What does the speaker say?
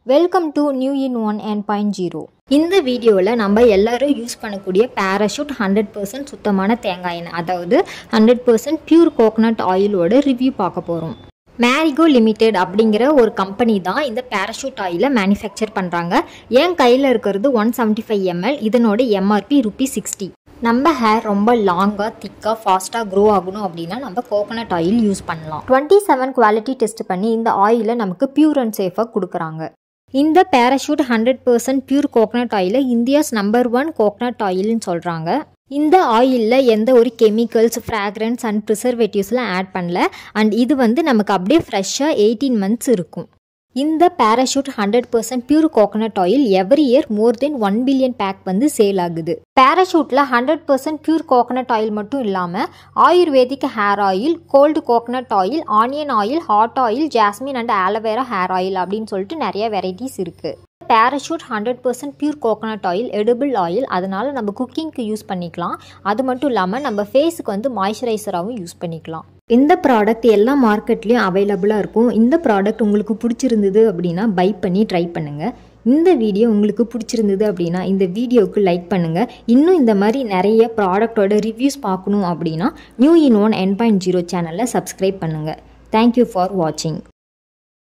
welcome to new in one N point zero இந்த வீடியோவில் நம்ம எல்லாரும் யூஸ் பண்ணக்கூடிய பேராஷூட் ஹண்ட்ரட் பர்சன்ட் சுத்தமான தேங்காய் எண்ணெய் அதாவது ஹண்ட்ரட் பர்சன்ட் பியூர் கோகனட் ஆயிலோட ரிவ்யூ பார்க்க போகிறோம் மேரிகோ லிமிடெட் அப்படிங்கிற ஒரு கம்பெனி தான் இந்த பேராஷூட் ஆயிலை மேனுஃபேக்சர் பண்ணுறாங்க என் கையில் இருக்கிறது ஒன் செவன்ட்டி ஃபைவ் எம்எல் இதனோட எம்ஆர்பி ருபி சிக்ஸ்டி நம்ம ஹேர் ரொம்ப லாங்காக திக்காக ஃபாஸ்ட்டாக க்ரோ ஆகணும் அப்படின்னா நம்ம கோகனட் ஆயில் யூஸ் பண்ணலாம் டுவெண்ட்டி செவன் குவாலிட்டி டெஸ்ட் பண்ணி இந்த ஆயிலை நமக்கு பியூர் அண்ட் சேஃபாக கொடுக்குறாங்க இந்த Parachute hundred percent pure coconut ஆயிலை இந்தியாஸ் நம்பர் ஒன் கோகனட் ஆயில்னு சொல்கிறாங்க இந்த ஆயிலில் எந்த ஒரு கெமிக்கல்ஸ் ஃப்ராக்ரன்ஸ் அண்ட் ப்ரிசர்வேட்டிவ்ஸ்லாம் ஆட் பண்ணல அண்ட் இது வந்து நமக்கு அப்படியே ஃப்ரெஷ்ஷாக எயிட்டீன் மந்த்ஸ் இருக்கும் இந்த Parachute hundred percent pure coconut oil every year more then one billion pack வந்து சேல் ஆகுது பேராஷூட்டில் hundred percent pure coconut oil மட்டும் இல்லாமல் ayurvedic hair oil gold coconut oil onion oil hot oil jasmine and aloe vera hair oil அப்படின்னு சொல்லிட்டு நிறைய varieties இருக்குது Parachute hundred percent pure coconut oil edible oil அதனால் நம்ம குக்கிங்க்கு யூஸ் பண்ணிக்கலாம் அது மட்டும் இல்லாமல் நம்ம ஃபேஸுக்கு வந்து மாய்ஸ்சரைசராகவும் யூஸ் பண்ணிக்கலாம் இந்த ப்ராடக்ட் எல்லா மார்க்கெட்லேயும் அவைலபிளாக இருக்கும் இந்த ப்ராடக்ட் உங்களுக்கு பிடிச்சிருந்தது அப்படின்னா பை பண்ணி ட்ரை பண்ணுங்கள் இந்த வீடியோ உங்களுக்கு பிடிச்சிருந்தது அப்படின்னா இந்த வீடியோவுக்கு லைக் பண்ணுங்கள் இன்னும் இந்த மாதிரி நிறைய ப்ராடக்டோட ரிவ்யூஸ் பார்க்கணும் அப்படின்னா new in one N point zero சேனலில் சப்ஸ்கிரைப் பண்ணுங்கள் தேங்க்யூ ஃபார் வாட்சிங்